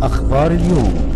أخبار اليوم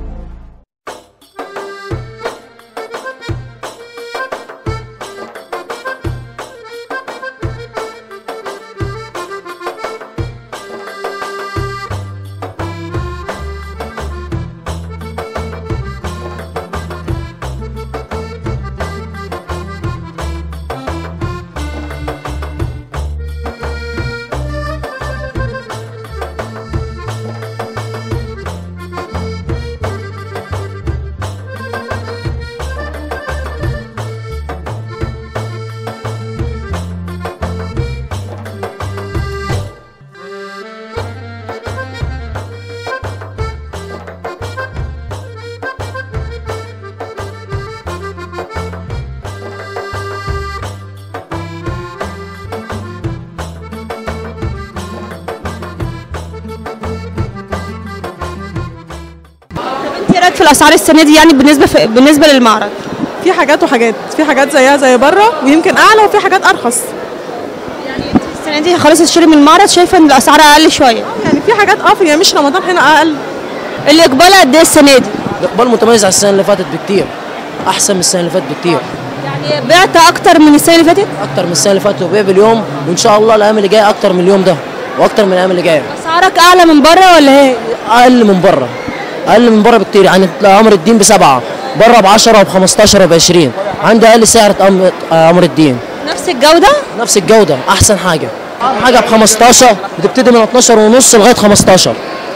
انت ايه رايك في الاسعار السنه دي يعني بالنسبه في بالنسبه للمعرض في حاجات وحاجات في حاجات زيها زي بره ويمكن اعلى وفي حاجات ارخص السنه دي خلاص تشتري من المعرض شايفه ان الاسعار اقل شويه يعني في حاجات اه يعني مش رمضان هنا اقل الاقبال قد ايه السنه دي الاقبال متميز على السنه اللي فاتت بكتير احسن من السنه اللي فاتت بكتير يعني بعت اكتر من السنه اللي فاتت اكتر من السنه اللي فاتت وبيع باليوم وان شاء الله الايام اللي جايه اكتر من اليوم ده واكتر من الايام اللي جايه اسعارك اعلى من بره ولا ايه اقل من بره اقل من بره بكتير يعني امر الدين بسبعه بره ب 10 وب 15 وب 20 عندي اقل سعر أم- امر الدين نفس الجوده نفس الجوده احسن حاجه حاجه ب 15 بتبتدي من 12 ونص لغايه 15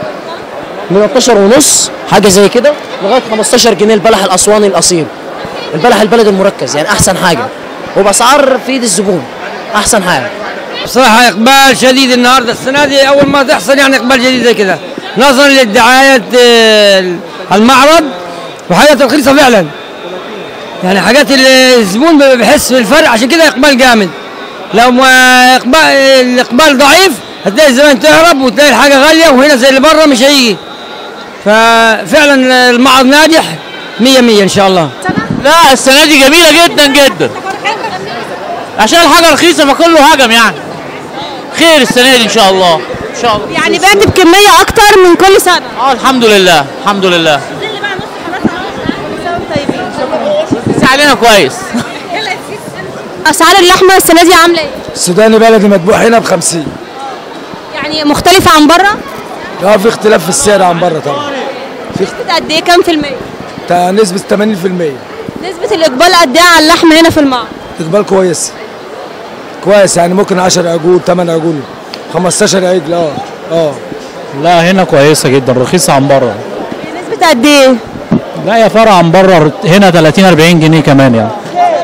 من 12 ونص حاجه زي كده لغايه 15 جنيه البلح الاسواني الاصيل البلح البلد المركز يعني احسن حاجه وباسعار في ايد الزبون احسن حاجه بصراحة إقبال شديد النهاردة السنة دي أول ما تحصل يعني إقبال جديد زي كده نظرا للدعاية آه، المعرض وحاجات رخيصة فعلا يعني حاجات اللي الزبون بيحس بالفرق عشان كده إقبال جامد لو ما إقبال الإقبال ضعيف هتلاقي الزمان تهرب وتلاقي الحاجة غالية وهنا زي اللي بره مش هيجي ففعلا المعرض ناجح مية مية إن شاء الله لا السنة دي جميلة جدا جدا عشان الحاجة رخيصة فكله هجم يعني خير السنة دي إن شاء الله إن شاء الله يعني بعت بكميه اكتر من كل سنه اه الحمد لله الحمد لله بس علينا كويس اسعار اللحمه السنه دي عامله ايه السوداني بلدي مذبوح هنا ب 50 يعني مختلفه عن بره اه في اختلاف في السعر عن بره طبعا نسبه قد ايه كام في الميه تا نسبة 80% نسبه الاقبال قد ايه على اللحمه هنا في المعرض اقبال كويس كويس يعني ممكن 10 عجول 8 عجول 15 عجل اه اه لا هنا كويسه جدا رخيصه عن بره نسبه قد ايه لا يا فرع عن بره هنا 30 40 جنيه كمان يعني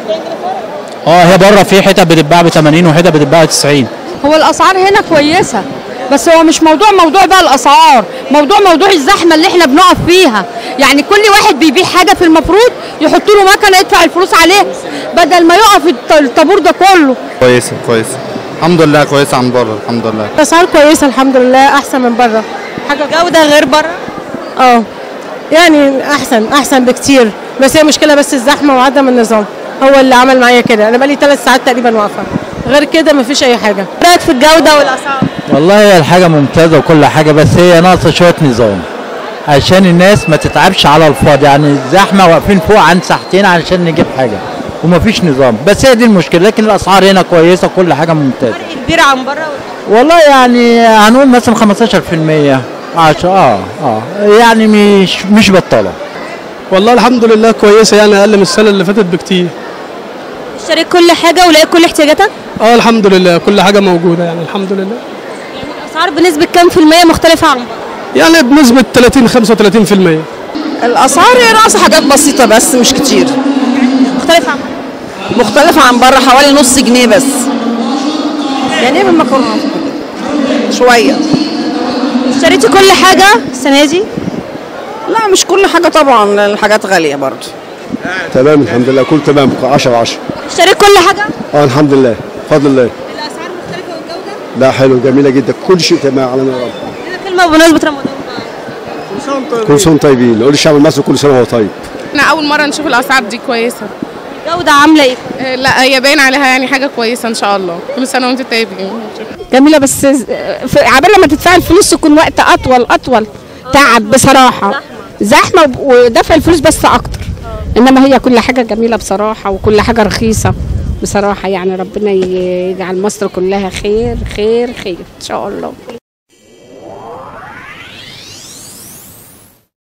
اه هي بره في حتت بتتباع ب 80 وحتت بتتباع ب 90 هو الاسعار هنا كويسه بس هو مش موضوع موضوع بقى الاسعار موضوع موضوع الزحمه اللي احنا بنقف فيها يعني كل واحد بيبيع حاجه في المفروض يحط له مكنه يدفع الفلوس عليه بدل ما يقف الط- الطابور ده كله كويسة كويسة الحمد لله كويسة عن بره الحمد لله الاسعار كويسه الحمد لله احسن من بره حاجه جوده غير بره اه يعني احسن احسن بكتير بس هي مشكله بس الزحمه وعدم النظام هو اللي عمل معايا كده انا بقالي ثلاث ساعات تقريبا واقفه غير كده مفيش اي حاجه رايك في الجوده والاسعار والله هي الحاجه ممتازه وكل حاجه بس هي ناقصه شويه نظام عشان الناس ما تتعبش على الفاضي يعني الزحمه واقفين فوق عن ساعتين علشان نجيب حاجه ومفيش نظام بس هي دي المشكله لكن الاسعار هنا كويسه كل حاجه ممتازه كبير عن بره والله يعني هنقول مثلا 15% 10 اه اه يعني مش مش بطاله والله الحمد لله كويسه يعني اقل من السنه اللي فاتت بكتير اشتريت كل حاجه ولقيت كل احتياجاتك اه الحمد لله كل حاجه موجوده يعني الحمد لله الاسعار بنسبه كام في الميه مختلفه عن بره يعني بنسبه 30 35% الاسعار هي ناقصه حاجات بسيطه بس مش كتير مختلفه عن مختلفه عن بره حوالي نص جنيه بس يعني ايه بالمكرونه شويه اشتريتي كل حاجه السنه دي لا مش كل حاجه طبعا لأن الحاجات غاليه برضه تمام الحمد لله كل تمام 10 10 اشتريت كل حاجه اه الحمد لله بفضل الله الاسعار مختلفه والجوده لا حلو جميله جدا كل شيء تمام على ما يرام كلمه بمناسبه رمضان كل سنه وانتم طيبين نقول الشعب المصري كل سنه وهو طيب احنا اول مره نشوف الاسعار دي كويسه الجوده عامله ايه آه، لا هي باين عليها يعني حاجه كويسه ان شاء الله كل سنه وانتم طيبين جميله بس في عبال لما تدفعي الفلوس يكون وقت اطول اطول تعب بصراحه زحمه وب- ودفع الفلوس بس اكتر انما هي كل حاجه جميله بصراحه وكل حاجه رخيصه بصراحه يعني ربنا يجعل مصر كلها خير خير خير ان شاء الله